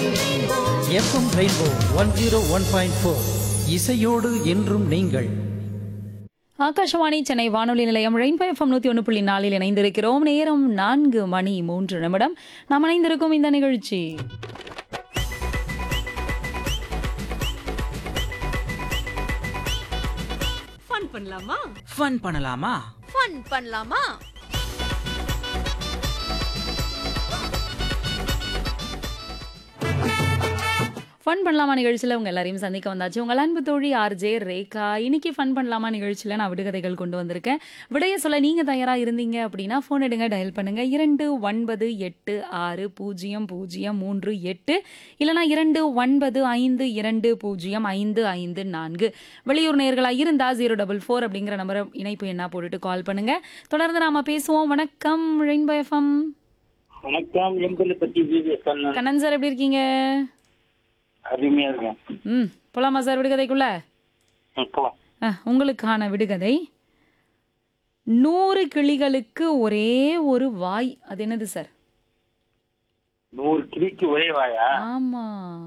FM rainbow one zero one point four இசையோடு என்றும் நீங்கள் ஆகாஷவாணி சென்னை வானொலி நிலையம் ரெயின்போ எஃப்எம் நூற்றி ஒன்று புள்ளி நாலில் இணைந்திருக்கிறோம் நேரம் நான்கு மணி மூன்று நிமிடம் நாம் இணைந்திருக்கும் இந்த நிகழ்ச்சி ஃபன் பண்ணலாமா ஃபன் பண்ணலாமா ஃபன் பண்ணலாமா ஃபன் பண்ணலாமா நிகழ்ச்சியில் உங்கள் எல்லாரையும் சந்திக்க வந்தாச்சு உங்கள் அன்பு தோழி ஆர்ஜே ரேகா இன்னைக்கு ஃபன் பண்ணலாமா நிகழ்ச்சியில் நான் விடுகதைகள் கொண்டு வந்திருக்கேன் விடைய சொல்ல நீங்கள் தயாராக இருந்தீங்க அப்படின்னா ஃபோன் எடுங்க டயல் பண்ணுங்க இரண்டு ஒன்பது எட்டு ஆறு பூஜ்ஜியம் பூஜ்ஜியம் மூன்று எட்டு இல்லைனா இரண்டு ஒன்பது ஐந்து இரண்டு பூஜ்ஜியம் ஐந்து ஐந்து நான்கு வெளியூர் நேர்களாக இருந்தால் ஜீரோ டபுள் ஃபோர் அப்படிங்கிற நம்பரை இணைப்பு என்ன போட்டுட்டு கால் பண்ணுங்க தொடர்ந்து நாம பேசுவோம் வணக்கம் ரெயின்போ எஃப்எம் வணக்கம் எம்பலை பத்தி ஜிவிஎஸ் கண்ணன் கண்ணன் சார் எப்படி இருக்கீங்க அருமையா இருக்கும் ம் போலாமா சார் விடுகதைக்குள்ள ம், போலாம் அஹ், உங்களுக்கான விடுகதை நூறு கிளிகளுக்கு ஒரே ஒரு வாய் அது என்னது சார் நூறு கிளிக்கு ஒரே வாயா ஆமா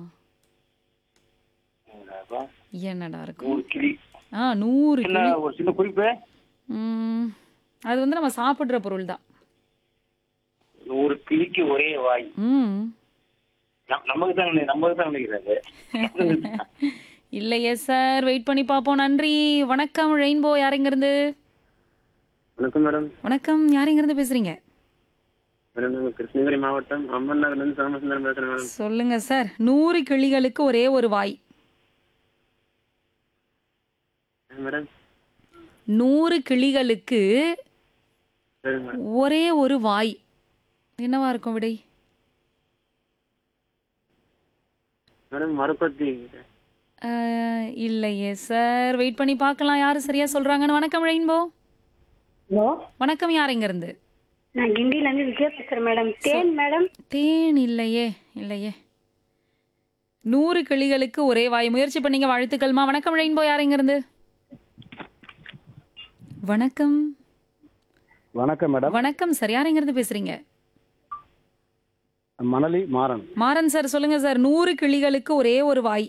என்னடா, என்னடா இருக்கும் நூறு கிளி ஆ நூறு சின்ன கிளி ஒரு சின்ன குறிப்பு ம், அது வந்து நம்ம சாப்பிடுற பொருள் தான் நூறு கிளிக்கு ஒரே வாய் ம் நம்- நமக்கு தான் நினை- நமக்கு தான் நினைக்கிறாரு இல்லையே சார் வெயிட் பண்ணி பார்ப்போம் நன்றி வணக்கம் ரெயின்போ யாருங்கிருந்து வணக்கம் மேடம் வணக்கம் யாருங்கிருந்து பேசுறீங்க மேடம் நாங்கள் கிருஷ்ணகிரி மாவட்டம் அம்மன் நகர்லேருந்து சோமசுந்தரம் பேசுகிறேன் மேடம் சொல்லுங்க சார் நூறு கிளிகளுக்கு ஒரே ஒரு வாய் மேடம் நூறு கிளிகளுக்கு சரி மேடம் ஒரே ஒரு வாய் என்னவா இருக்கும் விடை மேடம் மறுபத்தி அஹ், இல்லையே சார் வெயிட் பண்ணி பார்க்கலாம் யாரு சரியா சொல்றாங்கன்னு வணக்கம் ரெயின்போ ஹலோ வணக்கம் யார் இங்க இருந்து நான் கிண்டில இருந்து விஜயா பேசுறேன் மேடம் தேன் மேடம் தேன் இல்லையே இல்லையே நூறு கிளிகளுக்கு ஒரே வாய் முயற்சி பண்ணீங்க வாழ்த்துக்கள்மா வணக்கம் ரெயின்போ யார் இங்க இருந்து வணக்கம் வணக்கம் மேடம் வணக்கம் சார் யார் இங்க இருந்து பேசுறீங்க மணலி மாறன் மாறன் சார் சொல்லுங்க சார் நூறு கிளிகளுக்கு ஒரே ஒரு வாய்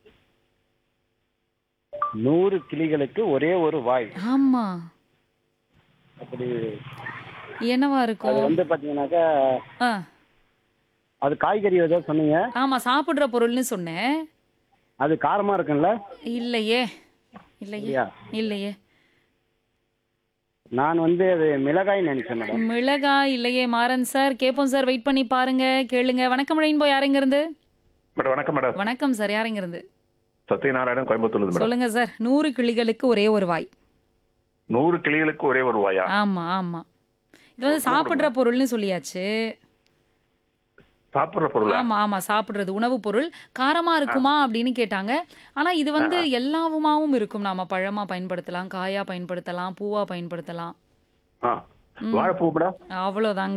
நூறு கிளிகளுக்கு ஒரே ஒரு வாய் ஆமா அப்படி என்னவா அது இருக்கும் வந்து பார்த்தீங்கன்னாக்கா ஆ அது காய்கறி ஏதோ சொன்னீங்க ஆமா சாப்பிடுற பொருள்னு சொன்னேன் அது காரமாக இருக்கும்ல இல்லையே இல்லையே இல்லையா இல்லையே நான் வந்து அது மிளகாய் நினைச்சேன் மேடம் மிளகாய் இல்லையே மாறன் சார் கேட்போம் சார் வெயிட் பண்ணி பாருங்க கேளுங்க வணக்கம் ரெயின்போ யாருங்க இருந்து மேடம் வணக்கம் மேடம் வணக்கம் சார் யாருங்க இருந்து சத்யநாராயணன் கோயம்புத்தூர்ல இருந்து மேடம் சொல்லுங்க சார் நூறு கிளிகளுக்கு ஒரே ஒரு வாய் நூறு கிளிகளுக்கு ஒரே ஒரு வாயா ஆமா ஆமா இது வந்து சாப்பிடுற பொருள்னு சொல்லியாச்சு சாப்பிடுற பொருளா ஆமா ஆமா சாப்பிடுறது உணவு பொருள் காரமா இருக்குமா அப்படின்னு கேட்டாங்க ஆனா இது வந்து எல்லாவுமாவும் இருக்கும் நாம பழமா பயன்படுத்தலாம் காயா பயன்படுத்தலாம் பூவா பயன்படுத்தலாம் ஆ. வாழைப்பூ மேடம் அவ்வளோதாங்க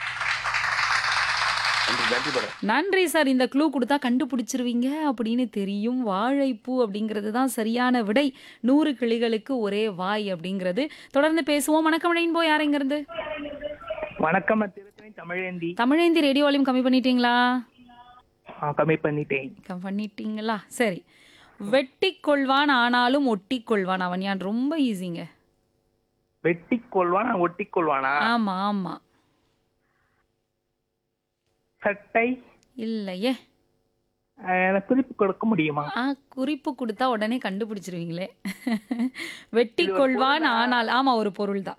நன்றி நன்றி மேடம் நன்றி சார் இந்த க்ளூ கொடுத்தா கண்டுபிடிச்சிருவீங்க அப்படின்னு தெரியும் வாழைப்பூ அப்படிங்கிறது தான் சரியான விடை நூறு கிளிகளுக்கு ஒரே வாய் அப்படிங்கிறது தொடர்ந்து பேசுவோம் வணக்கம் ரெயின்போ யார் இருந்து வணக்கம் நான் திருத்தணி தமிழேந்தி தமிழேந்தி ரேடியோ வால்யூம் கம்மி பண்ணிட்டீங்களா ஆ, கம்மி பண்ணிட்டேன் கம் பண்ணிட்டீங்களா சரி வெட்டி கொள்வான் ஆனாலும் ஒட்டி கொள்வான் அவன் யான் ரொம்ப ஈஸிங்க வெட்டி கொள்வான் ஒட்டி கொள்வானா ஆமா ஆமா சட்டை இல்லையே ஆ, எனக்கு குறிப்பு கொடுக்க முடியுமா ஆ குறிப்பு கொடுத்தா உடனே கண்டுபிடிச்சிருவீங்களே வெட்டி கொள்வான் ஆனால் ஆமா ஒரு பொருள் தான்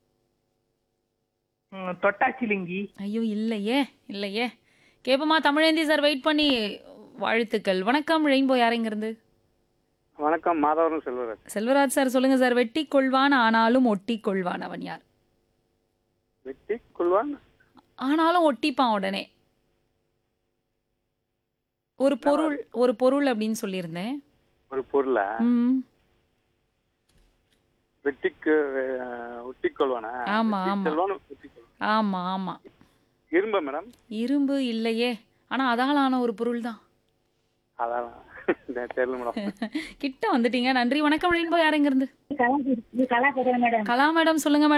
ம், தொட்டாச்சிலிங்கி ஐயோ இல்லையே இல்லையே கேப்பமா தமிழேந்தி சார் வெயிட் பண்ணி வாழ்த்துக்கள் வணக்கம் ரெயின்போ யாருங்கிறது வணக்கம் மாதவரம் செல்வராஜ் செல்வராஜ் சார் சொல்லுங்க சார் வெட்டி கொள்வான் ஆனாலும் ஒட்டி கொள்வான் அவன் யார் வெட்டி கொள்வான் ஆனாலும் ஒட்டிப்பான் உடனே ஒரு பொருள் ஒரு பொருள் அப்படின்னு சொல்லியிருந்தேன் ஒரு பொருளை ம் வெட்டிக்கு ஒட்டி கொள்வானா ஆமா ஆமா ஆமா ஆமா இரும்ப மேடம் இரும்பு இல்லையே ஆனா அதால் ஆன ஒரு பொருள் தான் அதான் தெரியல மேடம் கிட்ட வந்துட்டீங்க நன்றி வணக்கம் ரெயின்போ யாருங்க இருந்து கலா கலா பேசுறேன் மேடம் கலா மேடம் சொல்லுங்க மேடம்